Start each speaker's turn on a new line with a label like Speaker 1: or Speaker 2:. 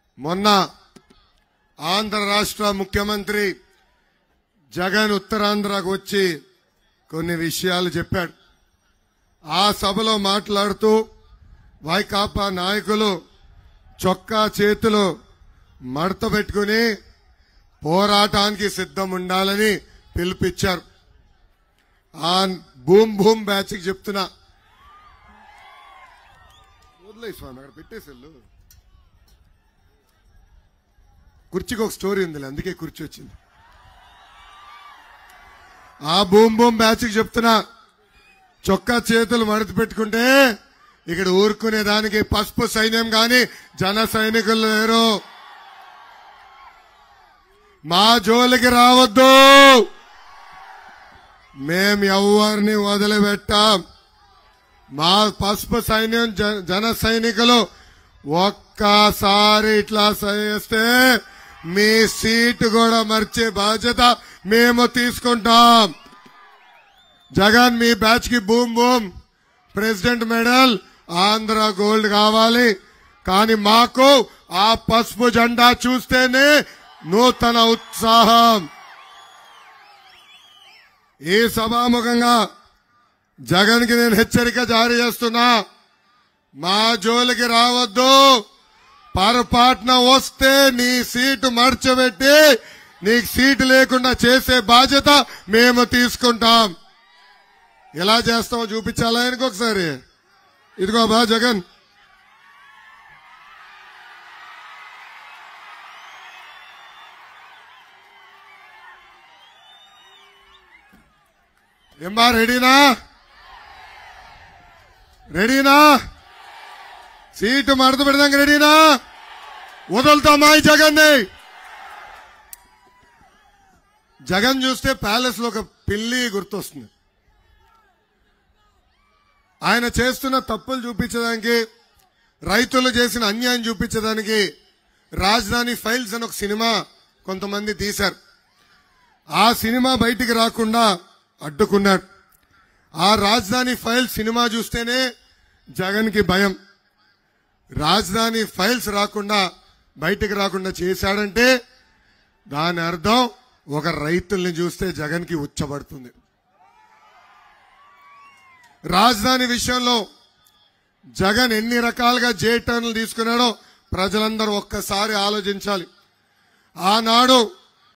Speaker 1: మొన్న ఆంధ్ర రాష్ట్ర ముఖ్యమంత్రి జగన్ ఉత్తరాంధ్రకు వచ్చి కొన్ని విషయాలు చెప్పాడు ఆ సభలో మాట్లాడుతూ వైకాపా నాయకులు చొక్కా చేతులు మడత పెట్టుకుని పోరాటానికి సిద్ధం ఉండాలని పిలుపిచ్చారు ఆ భూమ్ భూమ్ బ్యాచ్ కి చెప్తున్నా వదిలే స్వామి అక్కడ పెట్టేసెళ్ళు కుర్చీకి ఒక స్టోరీ ఉందిలే అందుకే కుర్చీ వచ్చింది ఆ భూమ్ భూమ్ బ్యాచ్ కి చెప్తున్నా చొక్కా చేతులు మడత పెట్టుకుంటే ఇక్కడ ఊరుకునే దానికి పసుపు సైన్యం గాని జన సైనికులు లేరు మా జోలికి రావద్దు మేం ఎవరిని వదిలిపెట్టాం మా పసుపు సైన్యం జ- జన సైనికులు ఒక్కసారి ఇట్లా చేస్తే మీ సీటు కూడా మర్చే బాధ్యత మేము తీసుకుంటాం జగన్ మీ బ్యాచ్ కి boom boom president medal Andhra gold కావాలి కానీ మాకు ఆ పసుపు జెండా చూస్తేనే నూతన ఉత్సాహం ఈ సభాముఖంగా జగన్ కి నేను హెచ్చరిక జారీ చేస్తున్నా మా జోలికి రావద్దు పొరపాటున వస్తే నీ సీటు మర్చబెట్టి నీకు సీటు లేకుండా చేసే బాధ్యత మేము తీసుకుంటాం ఎలా చేస్తామో చూపించాలా ఆయనకు ఒకసారి ఇదిగో బా జగన్ ఏమ్మా రెడీనా రెడీనా సీటు మడత పెడదాం రెడీనా వదులుతామా ఈ జగన్ని జగన్ చూస్తే ప్యాలెస్ లో ఒక పిల్లి గుర్తొస్తుంది ఆయన చేస్తున్న తప్పులు చూపించడానికి రైతులు చేసిన అన్యాయం చూపించడానికి రాజధాని ఫైల్స్ అని ఒక సినిమా కొంతమంది తీశారు ఆ సినిమా బయటికి రాకుండా అడ్డుకున్నాడు ఆ రాజధాని ఫైల్స్ సినిమా చూస్తేనే జగన్ కి భయం రాజధాని ఫైల్స్ రాకుండా బయటికి రాకుండా చేశాడంటే దాని అర్థం ఒక రైతుల్ని చూస్తే జగన్ కి ఉచ్చబడుతుంది రాజధాని విషయంలో జగన్ ఎన్ని రకాలుగా జే టర్న్లు తీసుకున్నాడో ప్రజలందరూ ఒక్కసారి ఆలోచించాలి ఆనాడు